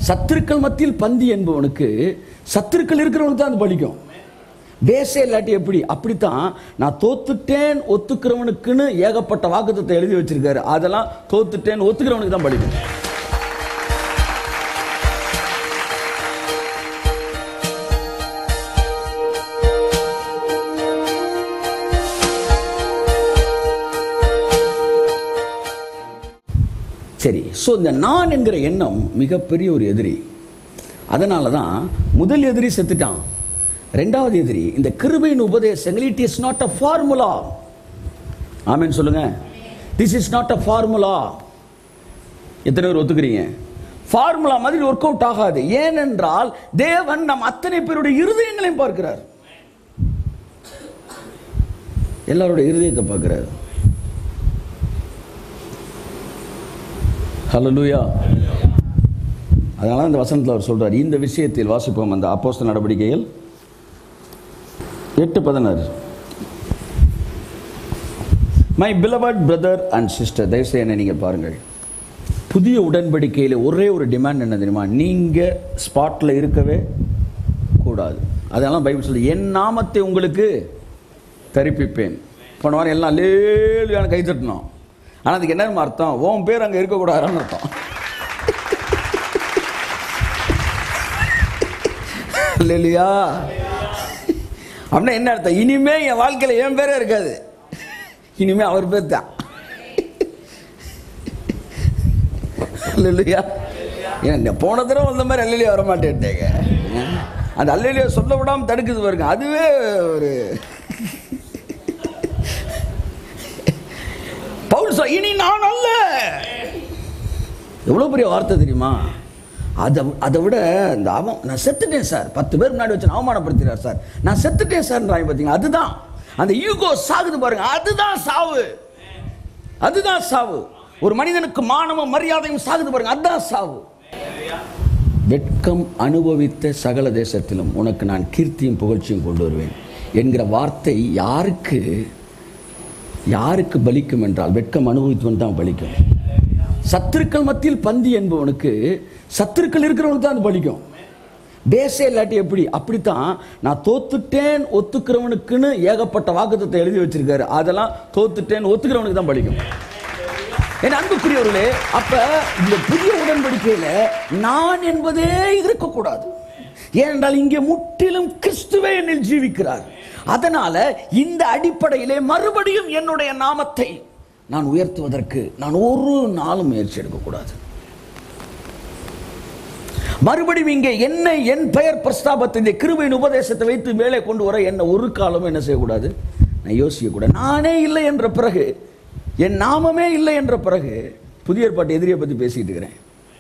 சத்துருக்கள் மத்தியில் பந்தி என்பவனுக்கு சத்துருக்கள் இருக்கிறவனுக்கு தான் அது பலிக்கும் பேசே இல்லாட்டி எப்படி அப்படித்தான் நான் தோத்துட்டேன் ஒத்துக்கிறவனுக்குன்னு ஏகப்பட்ட வாக்குத்தத்தை எழுதி வச்சிருக்காரு அதெல்லாம் தோத்துட்டேன் ஒத்துக்கிறவனுக்கு தான் பலிக்கும் சரி ஸோ இந்த நான் என்கிற எண்ணம் மிகப்பெரிய ஒரு எதிரி அதனால தான் முதல் எதிரி செத்துட்டான் ரெண்டாவது எதிரி இந்த கிருபையின் உபதேசங்கள் it is not a formula amen சொல்லுங்க this is not a formula எத்தனை பேர் ஒத்துக்கிறீங்க ஃபார்முலா மாதிரி ஒர்க் அவுட் ஆகாது ஏனென்றால் தேவன் நம் அத்தனை பேருடைய இருதயங்களையும் பார்க்கிறார் எல்லாருடைய இருதயத்தை பார்க்கிறார் ஹalleluya அதனால இந்த வசனத்தில் அவர் சொல்றார் இந்த விஷயத்தில் வாசிப்போம் அந்த அப்போஸ்தல நடவடிக்கைகள் எட்டு பதினாறு my beloved brother and sister தயவுசெய்து என்ன நீங்கள் பாருங்கள் புதிய உடன்படிக்கையில் ஒரே ஒரு டிமாண்ட் என்ன தெரியுமா நீங்கள் ஸ்பாட்டில் இருக்கவே கூடாது அதெல்லாம் பைபிள் சொல்லி என் நாமத்தை உங்களுக்கு தரிப்பிப்பேன் போன வாரம் எல்லாம் லேலியான கை தட்டணும் ஆனால் அதுக்கு என்ன அர்த்தம் உன் பேர் அங்கே இருக்கக்கூடாதுன்னு அர்த்தம் இல்லையா அப்படின்னா என்ன அர்த்தம் இனிமே என் வாழ்க்கையில் என் பேரே இருக்காது இனிமே அவர் பேர் தான் இல்லையா ஏன் போன தடவை வந்த மாதிரி அல்லலியா வர மாட்டேன்ட்டேங்க அந்த அல்லலியா சொல்ல விடாம தடுக்குது பாருங்க அதுவே ஒரு பவுல் சொல் இனி நான் அல்ல எவ்வளோ பெரிய வார்த்தை தெரியுமா அதை அதை விட இந்த அவன் நான் செத்துட்டேன் சார் பத்து பேர் முன்னாடி வச்சு அவமானப்படுத்துறார் சார் நான் செத்துட்டேன் சார்ன்றாங்க பார்த்தீங்களா அதுதான் அந்த ஈகோ சாகுது பாருங்க அதுதான் சாவு அதுதான் சாவு ஒரு மனிதனுக்கு மானமும் மரியாதையும் சாகுது பாருங்க அதுதான் சாவு வெட்கம் அனுபவித்த சகல தேசத்திலும் உனக்கு நான் கீர்த்தியும் புகழ்ச்சியும் கொண்டு வருவேன் என்கிற வார்த்தை யாருக்கு யாருக்கு பலிக்கும் என்றால் வெட்கம் அனுபவித்தவன் தான் பலிக்கும் சத்துருக்கள் மத்தியில் பந்தி என்பவனுக்கு சத்துருக்கள் இருக்கிறவனுக்கு தான் அது பலிக்கும் பேசே இல்லாட்டி எப்படி அப்படித்தான் நான் தோத்துட்டேன் ஒத்துக்கிறவனுக்குன்னு ஏகப்பட்ட வாக்குத்தத்தை எழுதி வச்சிருக்காரு அதெல்லாம் தோத்துட்டேன் ஒத்துக்கிறவனுக்கு தான் பலிக்கும் என் அன்புக்குரியவர்களே அப்ப இந்த புதிய உடன்படிக்கையில நான் என்பதே இருக்கக்கூடாது ஏனென்றால் இங்கே முற்றிலும் கிறிஸ்துவே என்னில் ஜீவிக்கிறார் அதனால இந்த அடிப்படையிலே மறுபடியும் என்னுடைய நாமத்தை நான் உயர்த்துவதற்கு நான் ஒரு நாளும் முயற்சி எடுக்கக்கூடாது மறுபடியும் இங்கே என்ன என் பெயர் பிரஸ்தாபத்தை இந்த கிருபையின் உபதேசத்தை வைத்து மேலே கொண்டு வர என்ன ஒரு காலமும் என்ன செய்யக்கூடாது நான் யோசிக்கக்கூடாது நானே இல்லை என்ற பிறகு என் நாமமே இல்லை என்ற பிறகு புதிய ஏற்பாட்டு எதிரியை பற்றி பேசிட்டு இருக்கிறேன்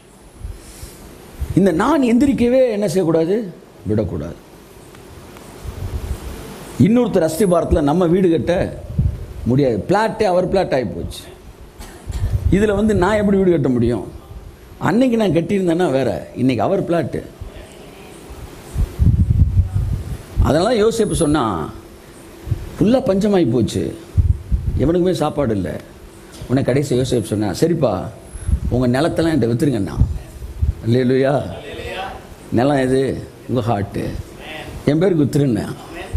இந்த நான் எந்திரிக்கவே என்ன செய்யக்கூடாது விடக்கூடாது இன்னொருத்தர் அஸ்திபாரத்தில் நம்ம வீடு கட்ட முடியாது பிளாட்டே அவர் பிளாட் ஆகி போச்சு இதில் வந்து நான் எப்படி வீடு கட்ட முடியும் அன்னைக்கு நான் கட்டியிருந்தேன்னா வேற இன்னைக்கு அவர் பிளாட்டு அதனால யோசிப்பு சொன்னா ஃபுல்லாக பஞ்சமாகி போச்சு எவனுக்குமே சாப்பாடு இல்லை உன்னை கடைசி யோசிப்பு சொன்னா சரிப்பா உங்கள் நிலத்தெல்லாம் என்கிட்ட விற்றுருங்கண்ணா இல்லையா நிலம் எது உங்கள் ஹார்ட்டு என் பேருக்கு விற்றுருண்ணா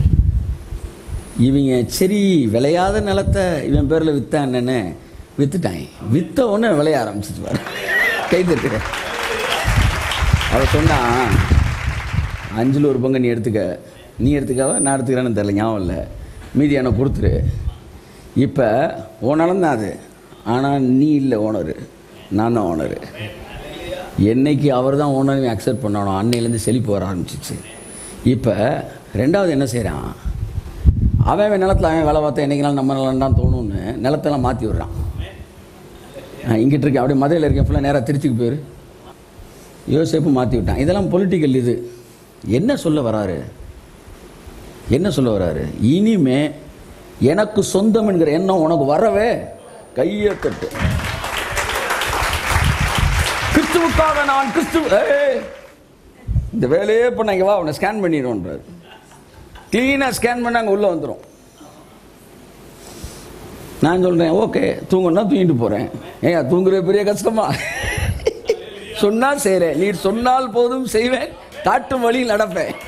இவங்க சரி விளையாத நிலத்தை இவன் பேரில் விற்றான்னு வித்துட்டான் வித்த உடனே விளைய ஆரம்பிச்சிட்டு பாரு கை தட்டு அவள் சொன்னா அஞ்சில் ஒரு பங்கு நீ எடுத்துக்க நீ எடுத்துக்காவ நான் எடுத்துக்கிறேன்னு தெரியல ஞாபகம் இல்லை மீதி எனக்கு கொடுத்துரு இப்போ ஓனாலும் தான் அது ஆனால் நீ இல்லை ஓனரு நான் தான் ஓனரு என்னைக்கு அவர் தான் ஓனரையும் அக்செப்ட் பண்ணணும் அன்னையிலேருந்து செழிப்பு வர ஆரம்பிச்சிச்சு இப்போ ரெண்டாவது என்ன செய்கிறான் அவன் அவன் நிலத்தில் அவன் வேலை பார்த்தா என்னைக்கு நம்ம நிலம் தான் தோணும்னு நிலத்தெல்லாம் மாற்றி விடுறான் நான் இங்கிட்டு இருக்கேன் அப்படியே மதுரையில் இருக்கேன் ஃபுல்லாக நேராக திருச்சிக்கு போயிரு யோசிப்பு மாற்றி விட்டான் இதெல்லாம் பொலிட்டிக்கல் இது என்ன சொல்ல வராரு என்ன சொல்ல வராரு இனிமே எனக்கு சொந்தம் என்கிற எண்ணம் உனக்கு வரவே கையை தட்டு கிறிஸ்துவுக்காக நான் கிறிஸ்து ஏய், இந்த வேலையே பண்ண வா அவனை ஸ்கேன் பண்ணிடுவோன்றாரு க்ளீனாக ஸ்கேன் பண்ண அங்கே உள்ளே வந்துடும் நான் சொல்கிறேன் ஓகே தூங்கணும்னா தூங்கிட்டு போகிறேன் ஏன் தூங்குறது பெரிய கஷ்டமா சொன்னால் செய்கிறேன் நீர் சொன்னால் போதும் செய்வேன் காட்டும் வழியில் நடப்பேன்